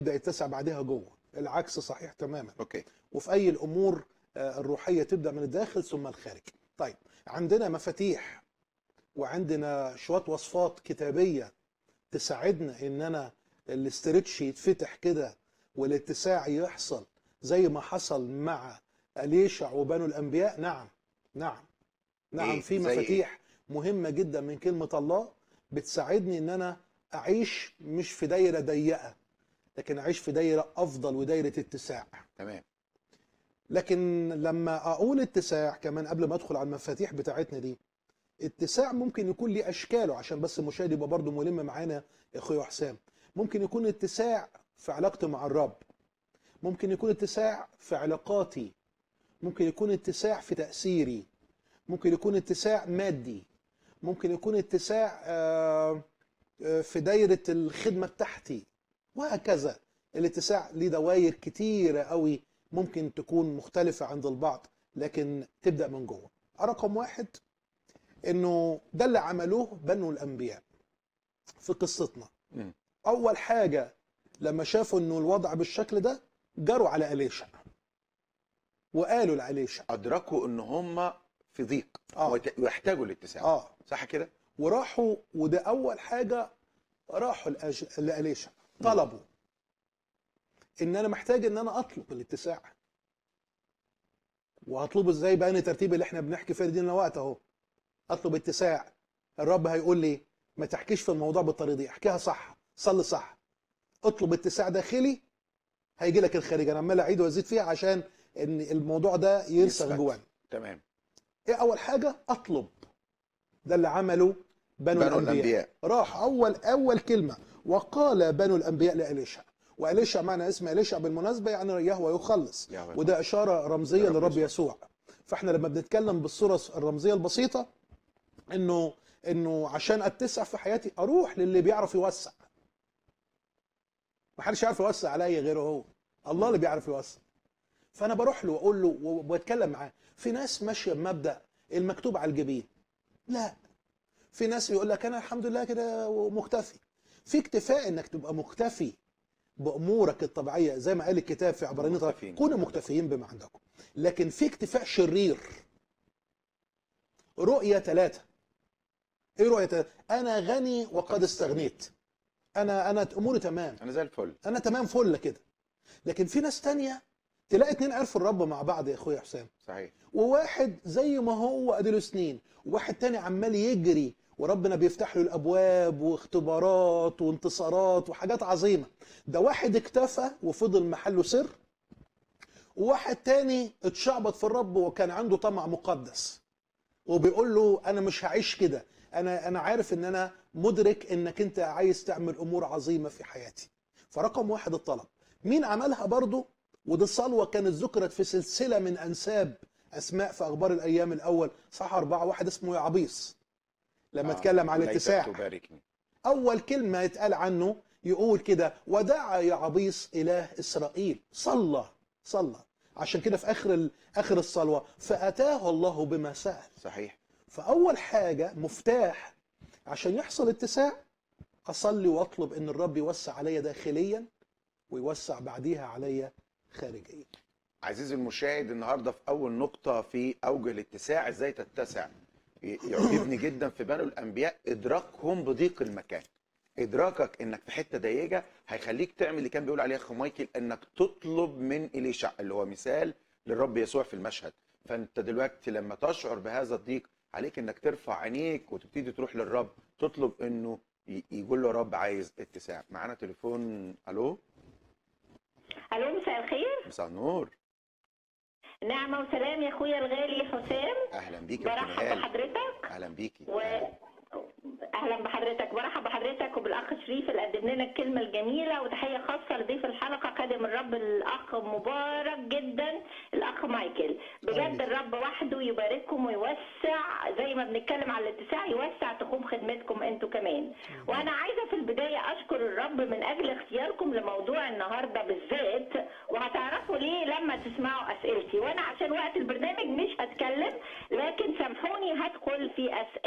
يبدا يتسع بعدها جوه العكس صحيح تماما اوكي وفي اي الامور آه، الروحيه تبدا من الداخل ثم الخارج طيب عندنا مفاتيح وعندنا شويه وصفات كتابيه تساعدنا ان انا الاسترتش يتفتح كده والاتساع يحصل زي ما حصل مع اليشع وبنو الانبياء نعم نعم نعم إيه؟ في زي إيه؟ مفاتيح مهمه جدا من كلمه الله بتساعدني ان انا اعيش مش في دايره ضيقه لكن اعيش في دايره افضل ودايره اتساع تمام لكن لما اقول اتساع كمان قبل ما ادخل على المفاتيح بتاعتنا دي اتساع ممكن يكون ليه اشكاله عشان بس المشاهد يبقى برضه ملم معانا يا اخويا حسام ممكن يكون اتساع في علاقتي مع الرب ممكن يكون اتساع في علاقاتي ممكن يكون اتساع في تأثيري ممكن يكون اتساع مادي ممكن يكون اتساع آه، آه، في دايرة الخدمة بتاعتي وهكذا الاتساع ليه دوائر كتيرة قوي ممكن تكون مختلفة عند البعض لكن تبدأ من جوه رقم واحد انه ده اللي عملوه بنو الانبياء في قصتنا مم. اول حاجة لما شافوا انه الوضع بالشكل ده جروا على اليشع وقالوا لأليشع ادركوا ان هم في ضيق آه. ويت- ويحتاجوا الاتساع اه صح كده وراحوا وده اول حاجه راحوا لأج- لأليشع طلبوا ان انا محتاج ان انا اطلب الاتساع وهطلبه ازاي بقى ترتيب اللي احنا بنحكي فيه دي وقت اهو اطلب اتساع الرب هيقول لي ما تحكيش في الموضوع بالطريقه دي احكيها صح صلي صح اطلب اتساع داخلي هيجي لك الخارجي انا عمال اعيد وازيد فيها عشان ان الموضوع ده يرسخ يثبت. جوانا تمام ايه اول حاجه اطلب ده اللي عمله بنو, بنو الانبياء. الانبياء راح اول اول كلمه وقال بنو الانبياء لاليشع واليشع معنى اسم اليشع بالمناسبه يعني يهوى يخلص يهوه. وده اشاره رمزيه لرب للرب يسوع. يسوع فاحنا لما بنتكلم بالصوره الرمزيه البسيطه انه انه عشان اتسع في حياتي اروح للي بيعرف يوسع ما حدش يعرف يوسع عليا غيره هو الله اللي بيعرف يوسع فانا بروح له واقول له وبتكلم معاه في ناس ماشيه بمبدا المكتوب على الجبين لا في ناس يقول لك انا الحمد لله كده مكتفي في اكتفاء انك تبقى مكتفي بامورك الطبيعيه زي ما قال الكتاب في عبرانيين مكتفين. كونوا مكتفيين بما عندكم لكن في اكتفاء شرير رؤيه ثلاثه ايه رؤيه ثلاثه انا غني وقد استغنيت انا انا اموري تمام انا زي الفل انا تمام فل كده لكن في ناس تانية تلاقي اتنين عرفوا الرب مع بعض يا اخويا حسام صحيح وواحد زي ما هو اديله سنين وواحد تاني عمال يجري وربنا بيفتح له الابواب واختبارات وانتصارات وحاجات عظيمه ده واحد اكتفى وفضل محله سر وواحد تاني اتشعبط في الرب وكان عنده طمع مقدس وبيقول له انا مش هعيش كده انا انا عارف ان انا مدرك انك انت عايز تعمل امور عظيمه في حياتي فرقم واحد الطلب مين عملها برضه ودي الصلوه كانت ذكرت في سلسله من انساب اسماء في اخبار الايام الاول صح أربعة واحد اسمه يعبيس لما آه. اتكلم عن ليتك الاتساع تباركني اول كلمه يتقال عنه يقول كده ودعا يعبيس اله اسرائيل صلى صلى عشان كده في اخر ال- اخر الصلوه فاتاه الله بما سال صحيح فاول حاجه مفتاح عشان يحصل اتساع اصلي واطلب ان الرب يوسع عليا داخليا ويوسع بعديها عليا خارجيا عزيزي المشاهد النهارده في اول نقطه في اوج الاتساع ازاي تتسع ي- يعجبني جدا في بنو الانبياء ادراكهم بضيق المكان ادراكك انك في حته ضيقه هيخليك تعمل اللي كان بيقول عليه اخو مايكل انك تطلب من اليشع اللي هو مثال للرب يسوع في المشهد فانت دلوقتي لما تشعر بهذا الضيق عليك انك ترفع عينيك وتبتدي تروح للرب تطلب انه ي- يقول له يا رب عايز اتساع معانا تليفون الو الو مساء الخير مساء النور نعمه وسلام يا اخويا الغالي حسام اهلا بيك يا برحب كمال بحضرتك اهلا بيكي و اهلا بحضرتك برحب بحضرتك وبالاخ شريف اللي قدم لنا الكلمه الجميله وتحيه خاصه لضيف الحلقه خادم الرب الاخ مبارك جدا الاخ مايكل بجد آمين. الرب وحده يبارككم ويوسع زي ما بنتكلم على الاتساع يوسع تخوم خدمتكم انتوا كمان وانا عايزه في البدايه اشكر الرب من اجل اختياركم لموضوع النهارده بالذات وهتعرفوا ليه لما تسمعوا اسئلتي وانا عشان وقت البرنامج مش هتكلم لكن سامحوني هدخل في اسئله